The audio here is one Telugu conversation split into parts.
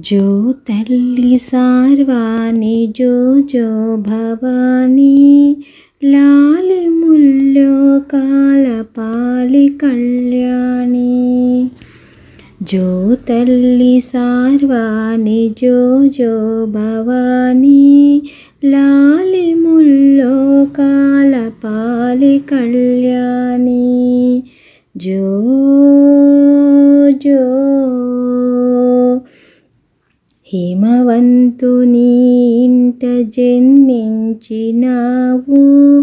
జో తల్లి సార్వాణి జో జో భవానీ లాలి ముల్లో కాలపాలి కళ్యాణి జో తల్లి సార్వాణి జో జో భవానీ లాలి ముల్లో కాలపాలి కళ్యాణి జో జో హిమవంతుని ఇంట జన్మించినావు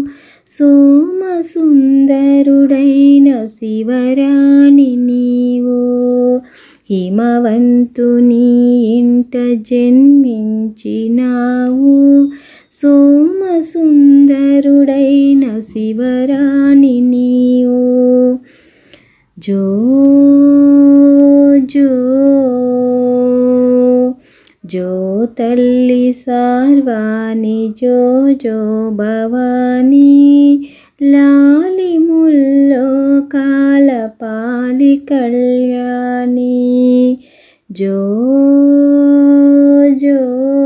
సోమసుందరుడైన శివరాణి నీవు హిమవంతుని ఇంట జన్మించినావు సోమసుందరుడైన శివరాణి నీవు జో జో జో తల్లి సార్వాణి జో జో భవానీ లాలి ముల్లో కాలపాలి కళ్యాణి జో జో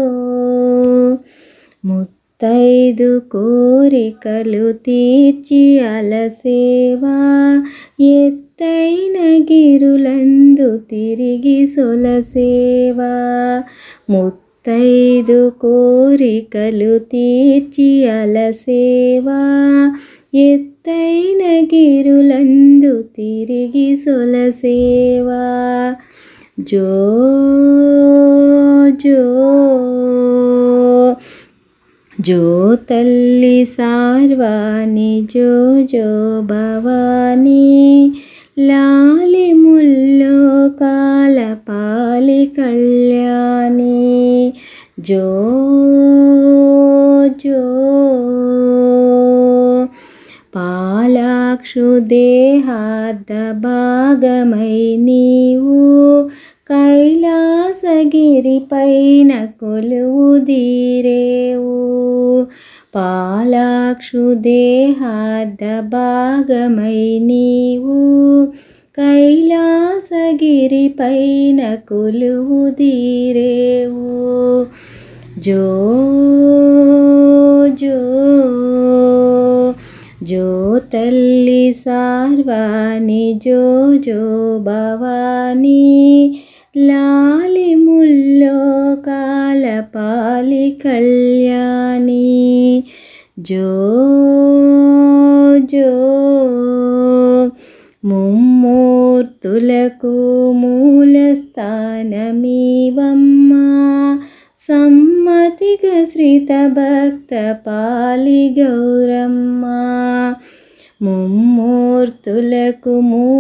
ముత్తైదు కోరికలు తీర్చి అలసేవా ఎత్తైన గిరులందు తిరిగి సొలసేవా ముత్తైదు కోరికలు తీర్చి అలసేవా ఎత్తైన గిరులందు తిరిగి సొలసేవా జో జో జో తల్లి సార్వాణి జో జో భవానీ లాలి ముల్లో కాలపాలి కళ్యాణి జో జో పాలాక్షు దేహార్ద భాగమై నీవు కైలాసగిరిపైన కొలువు దీరేవు పాలాక్షు దేహార్ద భాగమై నీవు కైలాసగిరిపైన కొలువు దీరేవు జో జో జో తల్లి సార్వాణి జో జో భవానీ లాలి ముల్లో కాలపాలి కళ్యాణి జో జో ముమ్మూర్తులకు మూలస్థానమీవమ్మా సమ్మతిగా శ్రిత భక్త పాలి గౌరమ్మ ముమ్మూర్తులకు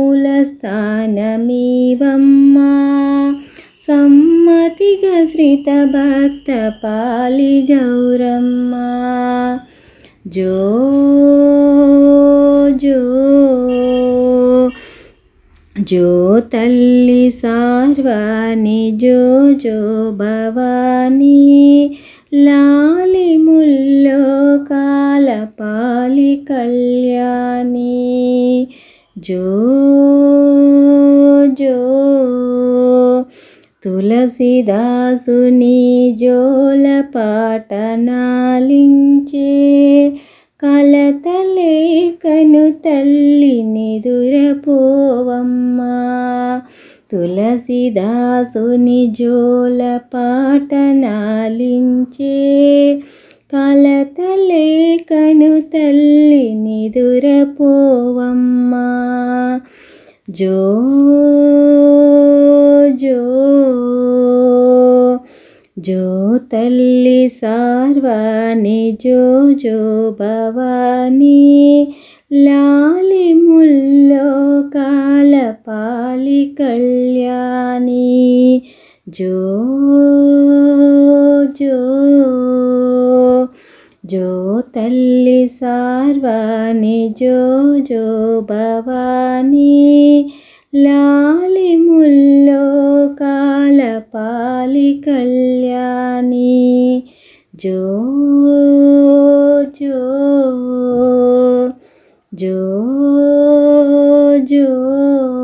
మూలస్థానమీవమ్మా సమ్మతిగా శ్రిత భక్త పాలి గౌరమ్మ జో జో జో తల్లి సార్వాణి జో జో భవానీ లాలి ముల్లో కాలపాలి కళ్యాణి జో జో తులసిదాసుని జోల పాట నాలించే కలతలేకను తల్లి నిదురపోవమ్మా తులసిదాసుని జోల పాట నాలించే కలతలేకను తల్లి నిదురపోవమ్మా జో జో జో తల్లి సార్వాణి జో జో భవానీ లాలి ముల్లో కాలపాలి కళ్యాణి జో జో జో తల్లి సార్వాణి జో జో భవానీ లాలి ముల్లో కాలపాలి కళ్యాణి జో జో జో జో